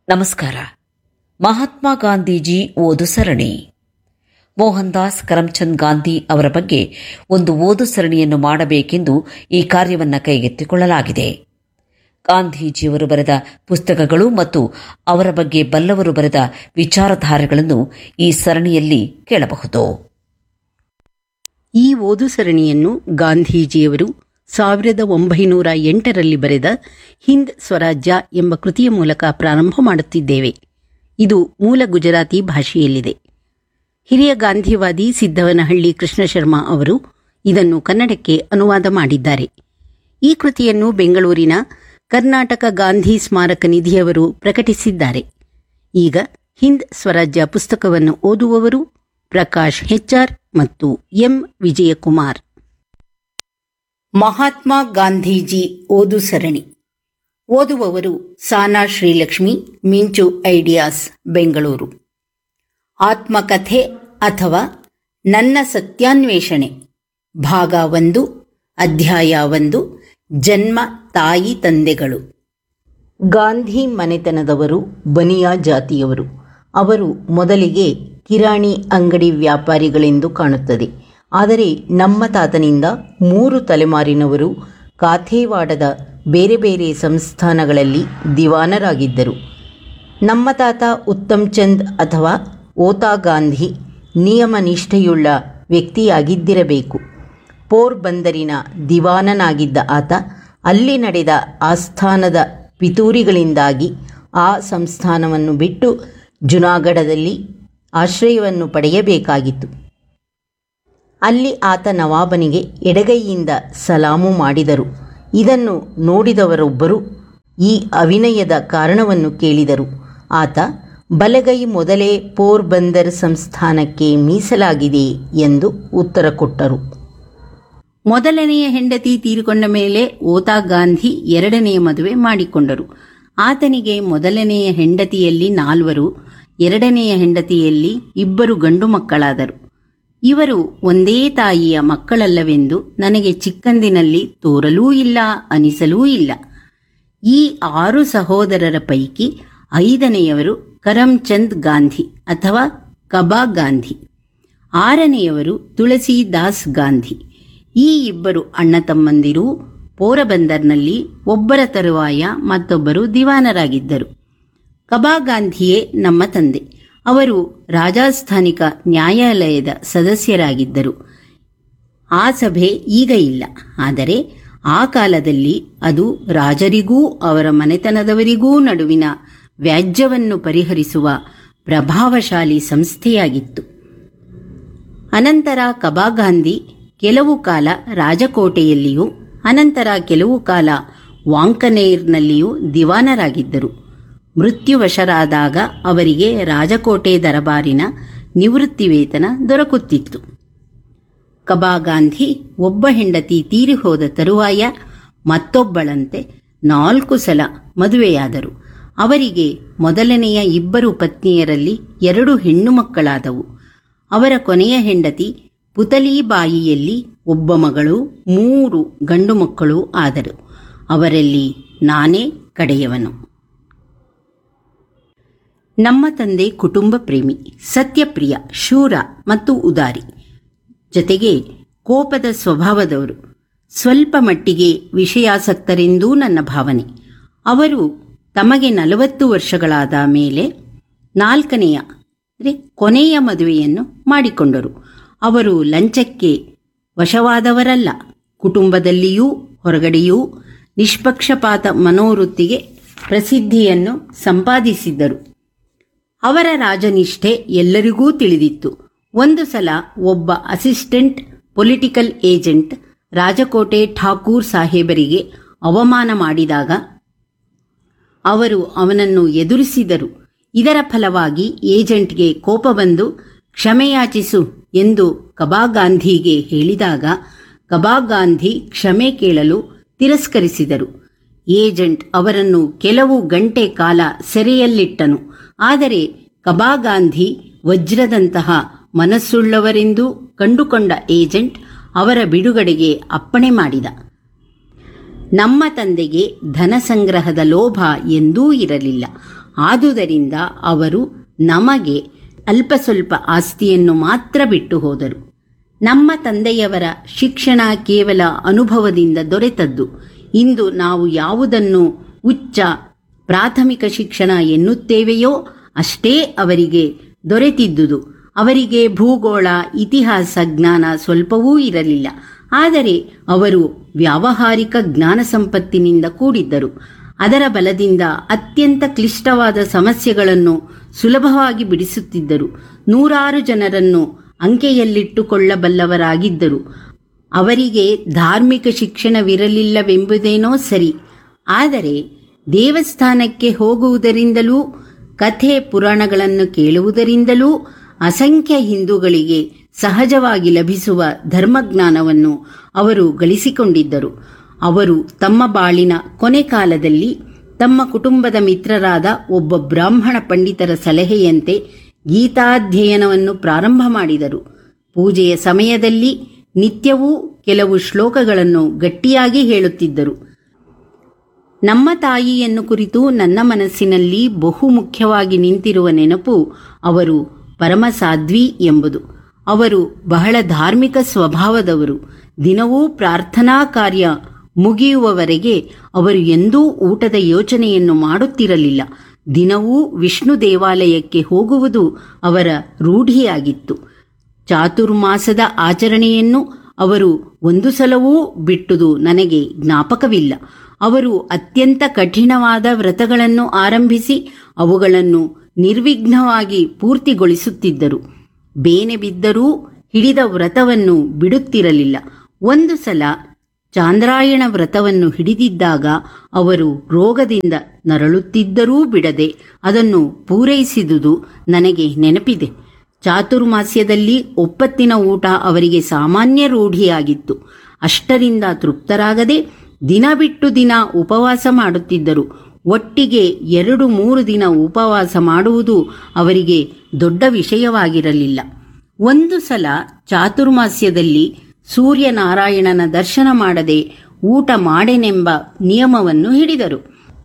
ನಮಸ್ಕಾರ ಮಹಾತ್ಮ ಗಾಂಧೀಜಿ ಓದು ಸರಣಿ ಮೋಹನ್ ದಾಸ್ ಕರಮ್ಚಂದ್ ಗಾಂಧಿ ಅವರ ಬಗ್ಗೆ ಒಂದು ಓದು ಸರಣಿಯನ್ನು ಮಾಡಬೇಕೆಂದು ಈ ಕಾರ್ಯವನ್ನು ಕೈಗೆತ್ತಿಕೊಳ್ಳಲಾಗಿದೆ ಗಾಂಧೀಜಿಯವರು ಬರೆದ ಪುಸ್ತಕಗಳು ಮತ್ತು ಅವರ ಬಗ್ಗೆ ಬಲ್ಲವರು ಬರೆದ ವಿಚಾರಧಾರೆಗಳನ್ನು ಈ ಸರಣಿಯಲ್ಲಿ ಕೇಳಬಹುದು ಈ ಓದು ಸರಣಿಯನ್ನು ಗಾಂಧೀಜಿಯವರು ಸಾವಿರದ ಒಂಬೈನೂರ ಎಂಟರಲ್ಲಿ ಬರೆದ ಹಿಂದ್ ಸ್ವರಾಜ್ಯ ಎಂಬ ಕೃತಿಯ ಮೂಲಕ ಪ್ರಾರಂಭ ಮಾಡುತ್ತಿದ್ದೇವೆ ಇದು ಮೂಲ ಗುಜರಾತಿ ಭಾಷೆಯಲ್ಲಿದೆ ಹಿರಿಯ ಗಾಂಧಿವಾದಿ ಸಿದ್ದವನಹಳ್ಳಿ ಕೃಷ್ಣ ಶರ್ಮಾ ಅವರು ಇದನ್ನು ಕನ್ನಡಕ್ಕೆ ಅನುವಾದ ಮಾಡಿದ್ದಾರೆ ಈ ಕೃತಿಯನ್ನು ಬೆಂಗಳೂರಿನ ಕರ್ನಾಟಕ ಗಾಂಧಿ ಸ್ಮಾರಕ ನಿಧಿಯವರು ಪ್ರಕಟಿಸಿದ್ದಾರೆ ಈಗ ಹಿಂದ್ ಸ್ವರಾಜ್ಯ ಪುಸ್ತಕವನ್ನು ಓದುವವರು ಪ್ರಕಾಶ್ ಹೆಚ್ಆರ್ ಮತ್ತು ಎಂ ವಿಜಯಕುಮಾರ್ ಮಹಾತ್ಮ ಗಾಂಧೀಜಿ ಓದು ಸರಣಿ ಓದುವವರು ಸಾನಾ ಶ್ರೀಲಕ್ಷ್ಮಿ ಮಿಂಚು ಐಡಿಯಾಸ್ ಬೆಂಗಳೂರು ಆತ್ಮಕಥೆ ಅಥವಾ ನನ್ನ ಸತ್ಯಾನ್ವೇಷಣೆ ಭಾಗ ಒಂದು ಅಧ್ಯಾಯ ಒಂದು ಜನ್ಮ ತಾಯಿ ತಂದೆಗಳು ಗಾಂಧಿ ಮನೆತನದವರು ಬನಿಯಾ ಜಾತಿಯವರು ಅವರು ಮೊದಲಿಗೆ ಕಿರಾಣಿ ಅಂಗಡಿ ವ್ಯಾಪಾರಿಗಳೆಂದು ಕಾಣುತ್ತದೆ ಆದರೆ ನಮ್ಮ ತಾತನಿಂದ ಮೂರು ತಲೆಮಾರಿನವರು ಕಾಥೇವಾಡದ ಬೇರೆ ಬೇರೆ ಸಂಸ್ಥಾನಗಳಲ್ಲಿ ದಿವಾನರಾಗಿದ್ದರು ನಮ್ಮ ತಾತ ಉತ್ತಮ್ ಚಂದ್ ಅಥವಾ ಓತಾ ಗಾಂಧಿ ನಿಯಮ ನಿಷ್ಠೆಯುಳ್ಳ ವ್ಯಕ್ತಿಯಾಗಿದ್ದಿರಬೇಕು ಪೋರ್ಬಂದರಿನ ದಿವಾನನಾಗಿದ್ದ ಆತ ಅಲ್ಲಿ ನಡೆದ ಆಸ್ಥಾನದ ಪಿತೂರಿಗಳಿಂದಾಗಿ ಆ ಸಂಸ್ಥಾನವನ್ನು ಬಿಟ್ಟು ಜುನಾಗಢದಲ್ಲಿ ಆಶ್ರಯವನ್ನು ಪಡೆಯಬೇಕಾಗಿತ್ತು ಅಲ್ಲಿ ಆತ ನವಾಬನಿಗೆ ಎಡಗೈಯಿಂದ ಸಲಾಮು ಮಾಡಿದರು ಇದನ್ನು ನೋಡಿದವರೊಬ್ಬರು ಈ ಅವಿನಯದ ಕಾರಣವನ್ನು ಕೇಳಿದರು ಆತ ಬಲಗೈ ಮೊದಲೇ ಪೋರ್ಬಂದರ್ ಸಂಸ್ಥಾನಕ್ಕೆ ಮೀಸಲಾಗಿದೆ ಎಂದು ಉತ್ತರ ಕೊಟ್ಟರು ಮೊದಲನೆಯ ಹೆಂಡತಿ ತೀರಿಕೊಂಡ ಮೇಲೆ ಓತಾ ಗಾಂಧಿ ಎರಡನೆಯ ಮದುವೆ ಮಾಡಿಕೊಂಡರು ಆತನಿಗೆ ಮೊದಲನೆಯ ಹೆಂಡತಿಯಲ್ಲಿ ನಾಲ್ವರು ಎರಡನೆಯ ಹೆಂಡತಿಯಲ್ಲಿ ಇಬ್ಬರು ಗಂಡು ಮಕ್ಕಳಾದರು ಇವರು ಒಂದೇ ತಾಯಿಯ ಮಕ್ಕಳಲ್ಲವೆಂದು ನನಗೆ ಚಿಕ್ಕಂದಿನಲ್ಲಿ ತೋರಲೂ ಇಲ್ಲ ಅನಿಸಲೂ ಇಲ್ಲ ಈ ಆರು ಸಹೋದರರ ಪೈಕಿ ಐದನೆಯವರು ಕರಮ್ಚಂದ್ ಗಾಂಧಿ ಅಥವಾ ಕಬಾ ಗಾಂಧಿ ಆರನೆಯವರು ತುಳಸಿದಾಸ್ ಗಾಂಧಿ ಈ ಇಬ್ಬರು ಅಣ್ಣ ತಮ್ಮಂದಿರು ಪೋರಬಂದರ್ನಲ್ಲಿ ಒಬ್ಬರ ತರುವಾಯ ಮತ್ತೊಬ್ಬರು ದಿವಾನರಾಗಿದ್ದರು ಕಬಾ ಗಾಂಧಿಯೇ ನಮ್ಮ ತಂದೆ ಅವರು ರಾಜಸ್ಥಾನಿಕ ನ್ಯಾಯಾಲಯದ ಸದಸ್ಯರಾಗಿದ್ದರು ಆ ಸಭೆ ಈಗ ಇಲ್ಲ ಆದರೆ ಆ ಕಾಲದಲ್ಲಿ ಅದು ರಾಜರಿಗೂ ಅವರ ಮನೆತನದವರಿಗೂ ನಡುವಿನ ವ್ಯಾಜ್ಯವನ್ನು ಪರಿಹರಿಸುವ ಪ್ರಭಾವಶಾಲಿ ಸಂಸ್ಥೆಯಾಗಿತ್ತು ಅನಂತರ ಕಬಾ ಗಾಂಧಿ ಕೆಲವು ಕಾಲ ರಾಜಕೋಟೆಯಲ್ಲಿಯೂ ಅನಂತರ ಕೆಲವು ಕಾಲ ವಾಂಕನೇರ್ನಲ್ಲಿಯೂ ದಿವಾನರಾಗಿದ್ದರು ಮೃತ್ಯುವಶರಾದಾಗ ಅವರಿಗೆ ರಾಜಕೋಟೆ ದರಬಾರಿನ ನಿವೃತ್ತಿ ವೇತನ ದೊರಕುತ್ತಿತ್ತು ಕಬಾ ಗಾಂಧಿ ಒಬ್ಬ ಹೆಂಡತಿ ತೀರಿ ಹೋದ ತರುವಾಯ ಮತ್ತೊಬ್ಬಳಂತೆ ನಾಲ್ಕು ಸಲ ಮದುವೆಯಾದರು ಅವರಿಗೆ ಮೊದಲನೆಯ ಇಬ್ಬರು ಪತ್ನಿಯರಲ್ಲಿ ಎರಡು ಹೆಣ್ಣು ಮಕ್ಕಳಾದವು ಅವರ ಕೊನೆಯ ಹೆಂಡತಿ ಪುತಲಿಬಾಯಿಯಲ್ಲಿ ಒಬ್ಬ ಮಗಳು ಮೂರು ಗಂಡು ಮಕ್ಕಳು ಆದರು ಅವರಲ್ಲಿ ನಾನೇ ಕಡೆಯವನು ನಮ್ಮ ತಂದೆ ಕುಟುಂಬ ಪ್ರೇಮಿ ಸತ್ಯಪ್ರಿಯ ಶೂರ ಮತ್ತು ಉದಾರಿ ಜೊತೆಗೆ ಕೋಪದ ಸ್ವಭಾವದವರು ಸ್ವಲ್ಪ ಮಟ್ಟಿಗೆ ವಿಷಯಾಸಕ್ತರೆಂದೂ ನನ್ನ ಭಾವನೆ ಅವರು ತಮಗೆ ನಲವತ್ತು ವರ್ಷಗಳಾದ ಮೇಲೆ ನಾಲ್ಕನೆಯ ಅಂದರೆ ಕೊನೆಯ ಮದುವೆಯನ್ನು ಮಾಡಿಕೊಂಡರು ಅವರು ಲಂಚಕ್ಕೆ ವಶವಾದವರಲ್ಲ ಕುಟುಂಬದಲ್ಲಿಯೂ ಹೊರಗಡೆಯೂ ನಿಷ್ಪಕ್ಷಪಾತ ಮನೋವೃತ್ತಿಗೆ ಪ್ರಸಿದ್ಧಿಯನ್ನು ಸಂಪಾದಿಸಿದ್ದರು ಅವರ ರಾಜನಿಷ್ಠೆ ಎಲ್ಲರಿಗೂ ತಿಳಿದಿತ್ತು ಒಂದು ಸಲ ಒಬ್ಬ assistant political agent Rajkot Thakore ಸಾಹೇಬರಿಗೆ ಅವಮಾನ ಮಾಡಿದಾಗ ಅವರು ಅವನನ್ನು ಎದುರಿಸಿದರು ಇದರ ಫಲವಾಗಿ ಏಜೆಂಟ್ಗೆ ಕೋಪ ಬಂದು ಕ್ಷಮೆಯಾಚಿಸು ಎಂದು ಕಬಾ ಗಾಂಧಿಗೆ ಹೇಳಿದಾಗ ಕಬಾ ಗಾಂಧಿ ಕ್ಷಮೆ ಕೇಳಲು ತಿರಸ್ಕರಿಸಿದರು ಏಜೆಂಟ್ ಅವರನ್ನು ಕೆಲವು ಗಂಟೆ ಕಾಲ ಸೆರೆಯಲ್ಲಿಟ್ಟನು ಆದರೆ ಕಬಾ ಗಾಂಧಿ ವಜ್ರದಂತಹ ಮನಸ್ಸುಳ್ಳವರೆಂದು ಕಂಡುಕೊಂಡ ಏಜೆಂಟ್ ಅವರ ಬಿಡುಗಡೆಗೆ ಅಪ್ಪಣೆ ಮಾಡಿದ ನಮ್ಮ ತಂದೆಗೆ ಧನ ಸಂಗ್ರಹದ ಲೋಭ ಎಂದೂ ಇರಲಿಲ್ಲ ಆದುದರಿಂದ ಅವರು ನಮಗೆ ಅಲ್ಪ ಸ್ವಲ್ಪ ಆಸ್ತಿಯನ್ನು ಮಾತ್ರ ಬಿಟ್ಟು ಹೋದರು ನಮ್ಮ ತಂದೆಯವರ ಶಿಕ್ಷಣ ಕೇವಲ ಅನುಭವದಿಂದ ದೊರೆತದ್ದು ಇಂದು ನಾವು ಯಾವುದನ್ನು ಉಚ್ಚ ಪ್ರಾಥಮಿಕ ಶಿಕ್ಷಣ ಎನ್ನುತ್ತೇವೆಯೋ ಅಷ್ಟೇ ಅವರಿಗೆ ದೊರೆತಿದ್ದುದು ಅವರಿಗೆ ಭೂಗೋಳ ಇತಿಹಾಸ ಜ್ಞಾನ ಸ್ವಲ್ಪವೂ ಇರಲಿಲ್ಲ ಆದರೆ ಅವರು ವ್ಯಾವಹಾರಿಕ ಜ್ಞಾನ ಸಂಪತ್ತಿನಿಂದ ಕೂಡಿದ್ದರು ಅದರ ಬಲದಿಂದ ಅತ್ಯಂತ ಕ್ಲಿಷ್ಟವಾದ ಸಮಸ್ಯೆಗಳನ್ನು ಸುಲಭವಾಗಿ ಬಿಡಿಸುತ್ತಿದ್ದರು ನೂರಾರು ಜನರನ್ನು ಅಂಕೆಯಲ್ಲಿಟ್ಟುಕೊಳ್ಳಬಲ್ಲವರಾಗಿದ್ದರು ಅವರಿಗೆ ಧಾರ್ಮಿಕ ಶಿಕ್ಷಣವಿರಲಿಲ್ಲವೆಂಬುದೇನೋ ಸರಿ ಆದರೆ ದೇವಸ್ಥಾನಕ್ಕೆ ಹೋಗುವುದರಿಂದಲೂ ಕಥೆ ಪುರಾಣಗಳನ್ನು ಕೇಳುವುದರಿಂದಲೂ ಅಸಂಖ್ಯ ಹಿಂದೂಗಳಿಗೆ ಸಹಜವಾಗಿ ಲಭಿಸುವ ಧರ್ಮಜ್ಞಾನವನ್ನು ಅವರು ಗಳಿಸಿಕೊಂಡಿದ್ದರು ಅವರು ತಮ್ಮ ಬಾಳಿನ ಕೊನೆ ಕಾಲದಲ್ಲಿ ತಮ್ಮ ಕುಟುಂಬದ ಮಿತ್ರರಾದ ಒಬ್ಬ ಬ್ರಾಹ್ಮಣ ಪಂಡಿತರ ಸಲಹೆಯಂತೆ ಗೀತಾಧ್ಯಯನವನ್ನು ಪ್ರಾರಂಭ ಮಾಡಿದರು ಪೂಜೆಯ ಸಮಯದಲ್ಲಿ ನಿತ್ಯವೂ ಕೆಲವು ಶ್ಲೋಕಗಳನ್ನು ಗಟ್ಟಿಯಾಗಿ ಹೇಳುತ್ತಿದ್ದರು ನಮ್ಮ ತಾಯಿಯನ್ನು ಕುರಿತು ನನ್ನ ಮನಸ್ಸಿನಲ್ಲಿ ಬಹು ಮುಖ್ಯವಾಗಿ ನಿಂತಿರುವ ನೆನಪು ಅವರು ಪರಮ ಸಾಧ್ವಿ ಎಂಬುದು ಅವರು ಬಹಳ ಧಾರ್ಮಿಕ ಸ್ವಭಾವದವರು ದಿನವೂ ಪ್ರಾರ್ಥನಾ ಕಾರ್ಯ ಮುಗಿಯುವವರೆಗೆ ಅವರು ಎಂದೂ ಊಟದ ಯೋಚನೆಯನ್ನು ಮಾಡುತ್ತಿರಲಿಲ್ಲ ದಿನವೂ ವಿಷ್ಣು ದೇವಾಲಯಕ್ಕೆ ಹೋಗುವುದು ಅವರ ರೂಢಿಯಾಗಿತ್ತು ಚಾತುರ್ಮಾಸದ ಆಚರಣೆಯನ್ನು ಅವರು ಒಂದು ಸಲವೂ ಬಿಟ್ಟುದು ನನಗೆ ಜ್ಞಾಪಕವಿಲ್ಲ ಅವರು ಅತ್ಯಂತ ಕಠಿಣವಾದ ವ್ರತಗಳನ್ನು ಆರಂಭಿಸಿ ಅವುಗಳನ್ನು ನಿರ್ವಿಘ್ನವಾಗಿ ಪೂರ್ತಿಗೊಳಿಸುತ್ತಿದ್ದರು ಬೇನೆ ಬಿದ್ದರೂ ಹಿಡಿದ ವ್ರತವನ್ನು ಬಿಡುತ್ತಿರಲಿಲ್ಲ ಒಂದು ಸಲ ಚಾಂದ್ರಾಯಣ ವ್ರತವನ್ನು ಹಿಡಿದಿದ್ದಾಗ ಅವರು ರೋಗದಿಂದ ನರಳುತ್ತಿದ್ದರೂ ಬಿಡದೆ ಅದನ್ನು ಪೂರೈಸಿದುದು ನನಗೆ ನೆನಪಿದೆ ಚಾತುರ್ಮಾಸ್ಯದಲ್ಲಿ ಒಪ್ಪತ್ತಿನ ಊಟ ಅವರಿಗೆ ಸಾಮಾನ್ಯ ರೂಢಿಯಾಗಿತ್ತು ಅಷ್ಟರಿಂದ ತೃಪ್ತರಾಗದೆ ದಿನ ಬಿಟ್ಟು ದಿನ ಉಪವಾಸ ಮಾಡುತ್ತಿದ್ದರು ಒಟ್ಟಿಗೆ ಎರಡು ಮೂರು ದಿನ ಉಪವಾಸ ಮಾಡುವುದು ಅವರಿಗೆ ದೊಡ್ಡ ವಿಷಯವಾಗಿರಲಿಲ್ಲ ಒಂದು ಸಲ ಚಾತುರ್ಮಾಸ್ಯದಲ್ಲಿ ಸೂರ್ಯನಾರಾಯಣನ ದರ್ಶನ ಮಾಡದೆ ಊಟ ಮಾಡೆನೆಂಬ ನಿಯಮವನ್ನು ಹಿಡಿದರು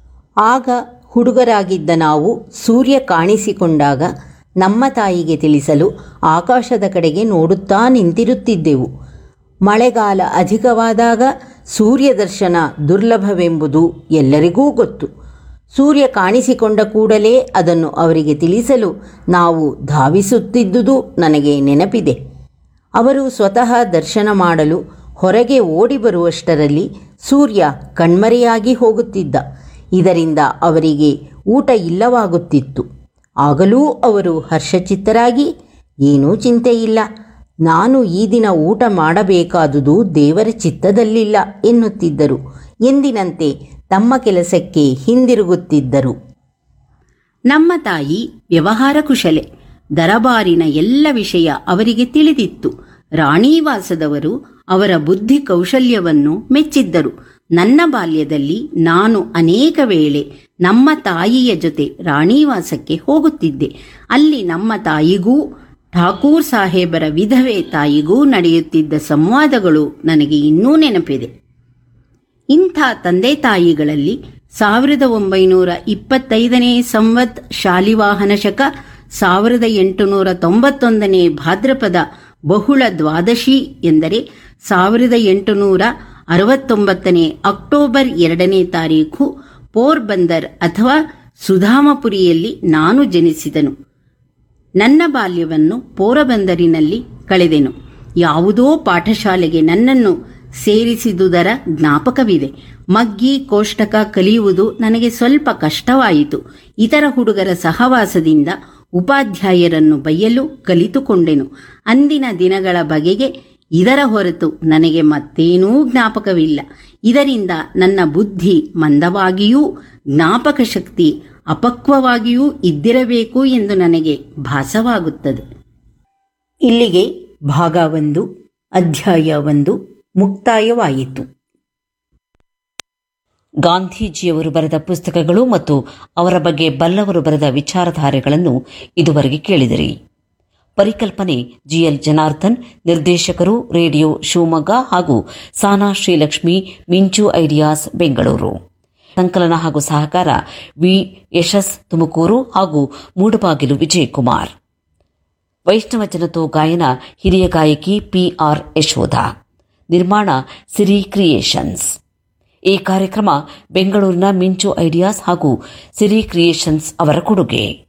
ಆಗ ಹುಡುಗರಾಗಿದ್ದ ನಾವು ಸೂರ್ಯ ಕಾಣಿಸಿಕೊಂಡಾಗ ನಮ್ಮ ತಾಯಿಗೆ ತಿಳಿಸಲು ಆಕಾಶದ ಕಡೆಗೆ ನೋಡುತ್ತಾ ನಿಂತಿರುತ್ತಿದ್ದೆವು ಮಳೆಗಾಲ ಅಧಿಕವಾದಾಗ ಸೂರ್ಯ ದರ್ಶನ ದುರ್ಲಭವೆಂಬುದು ಎಲ್ಲರಿಗೂ ಗೊತ್ತು ಸೂರ್ಯ ಕಾಣಿಸಿಕೊಂಡ ಕೂಡಲೇ ಅದನ್ನು ಅವರಿಗೆ ತಿಳಿಸಲು ನಾವು ಧಾವಿಸುತ್ತಿದ್ದುದು ನನಗೆ ನೆನಪಿದೆ ಅವರು ಸ್ವತಃ ದರ್ಶನ ಮಾಡಲು ಹೊರಗೆ ಓಡಿ ಬರುವಷ್ಟರಲ್ಲಿ ಸೂರ್ಯ ಕಣ್ಮರೆಯಾಗಿ ಹೋಗುತ್ತಿದ್ದ ಇದರಿಂದ ಅವರಿಗೆ ಊಟ ಇಲ್ಲವಾಗುತ್ತಿತ್ತು ಆಗಲೂ ಅವರು ಹರ್ಷಚಿತ್ತರಾಗಿ ಏನೂ ಚಿಂತೆ ಇಲ್ಲ ನಾನು ಈ ದಿನ ಊಟ ಮಾಡಬೇಕಾದುದು ದೇವರ ಚಿತ್ತದಲ್ಲಿಲ್ಲ ಎನ್ನುತ್ತಿದ್ದರು ಎಂದಿನಂತೆ ತಮ್ಮ ಕೆಲಸಕ್ಕೆ ಹಿಂದಿರುಗುತ್ತಿದ್ದರು ನಮ್ಮ ತಾಯಿ ವ್ಯವಹಾರ ಕುಶಲೆ ದರಬಾರಿನ ಎಲ್ಲ ವಿಷಯ ಅವರಿಗೆ ತಿಳಿದಿತ್ತು ರಾಣಿವಾಸದವರು ಅವರ ಬುದ್ಧಿ ಕೌಶಲ್ಯವನ್ನು ಮೆಚ್ಚಿದ್ದರು ನನ್ನ ಬಾಲ್ಯದಲ್ಲಿ ನಾನು ಅನೇಕ ವೇಳೆ ನಮ್ಮ ತಾಯಿಯ ಜೊತೆ ರಾಣಿವಾಸಕ್ಕೆ ಹೋಗುತ್ತಿದ್ದೆ ಅಲ್ಲಿ ನಮ್ಮ ತಾಯಿಗೂ ಠಾಕೂರ್ ಸಾಹೇಬರ ವಿಧವೆ ತಾಯಿಗೂ ನಡೆಯುತ್ತಿದ್ದ ಸಂವಾದಗಳು ನನಗೆ ಇನ್ನೂ ನೆನಪಿದೆ ಇಂಥ ತಂದೆ ತಾಯಿಗಳಲ್ಲಿ ಸಾವಿರದ ಒಂಬೈನೂರ ಇಪ್ಪತ್ತೈದನೇ ಸಂವತ್ ಶಾಲಿವಾಹನ ಶಕ ಸಾವಿರದ ಎಂಟುನೂರ ತೊಂಬತ್ತೊಂದನೇ ಭಾದ್ರಪದ ಬಹುಳ ದ್ವಾದಶಿ ಎಂದರೆ ಸಾವಿರದ ಎಂಟುನೂರ ಅರವತ್ತೊಂಬತ್ತನೇ ಅಕ್ಟೋಬರ್ ಎರಡನೇ ತಾರೀಖು ಪೋರ್ಬಂದರ್ ಅಥವಾ ಸುಧಾಮಪುರಿಯಲ್ಲಿ ನಾನು ಜನಿಸಿದನು ನನ್ನ ಬಾಲ್ಯವನ್ನು ಪೋರಬಂದರಿನಲ್ಲಿ ಕಳೆದೆನು ಯಾವುದೋ ಪಾಠಶಾಲೆಗೆ ನನ್ನನ್ನು ಸೇರಿಸಿದುದರ ಜ್ಞಾಪಕವಿದೆ ಮಗ್ಗಿ ಕೋಷ್ಟಕ ಕಲಿಯುವುದು ನನಗೆ ಸ್ವಲ್ಪ ಕಷ್ಟವಾಯಿತು ಇತರ ಹುಡುಗರ ಸಹವಾಸದಿಂದ ಉಪಾಧ್ಯಾಯರನ್ನು ಬೈಯಲು ಕಲಿತುಕೊಂಡೆನು ಅಂದಿನ ದಿನಗಳ ಬಗೆಗೆ ಇದರ ಹೊರತು ನನಗೆ ಮತ್ತೇನೂ ಜ್ಞಾಪಕವಿಲ್ಲ ಇದರಿಂದ ನನ್ನ ಬುದ್ಧಿ ಮಂದವಾಗಿಯೂ ಜ್ಞಾಪಕ ಶಕ್ತಿ ಅಪಕ್ವವಾಗಿಯೂ ಇದ್ದಿರಬೇಕು ಎಂದು ನನಗೆ ಭಾಸವಾಗುತ್ತದೆ ಇಲ್ಲಿಗೆ ಭಾಗ ಒಂದು ಅಧ್ಯಾಯ ಒಂದು ಮುಕ್ತಾಯವಾಯಿತು ಗಾಂಧೀಜಿಯವರು ಬರೆದ ಪುಸ್ತಕಗಳು ಮತ್ತು ಅವರ ಬಗ್ಗೆ ಬಲ್ಲವರು ಬರೆದ ವಿಚಾರಧಾರೆಗಳನ್ನು ಇದುವರೆಗೆ ಕೇಳಿದಿರಿ ಪರಿಕಲ್ಪನೆ ಜಿಎಲ್ ಜನಾರ್ದನ್ ನಿರ್ದೇಶಕರು ರೇಡಿಯೋ ಶಿವಮೊಗ್ಗ ಹಾಗೂ ಸಾನಾ ಶ್ರೀಲಕ್ಷ್ಮಿ ಮಿಂಚು ಐಡಿಯಾಸ್ ಬೆಂಗಳೂರು ಸಂಕಲನ ಹಾಗೂ ಸಹಕಾರ ವಿ ಯಶಸ್ ತುಮಕೂರು ಹಾಗೂ ಮೂಡಬಾಗಿಲು ವಿಜಯಕುಮಾರ್ ವೈಷ್ಣವ ಜನತೋ ಗಾಯನ ಹಿರಿಯ ಗಾಯಕಿ ಪಿಆರ್ ಯಶೋಧ ನಿರ್ಮಾಣ ಸಿರಿ ಕ್ರಿಯೇಷನ್ಸ್ ಈ ಕಾರ್ಯಕ್ರಮ ಬೆಂಗಳೂರಿನ ಮಿಂಚು ಐಡಿಯಾಸ್ ಹಾಗೂ ಸಿರಿ ಕ್ರಿಯೇಷನ್ಸ್ ಅವರ ಕೊಡುಗೆ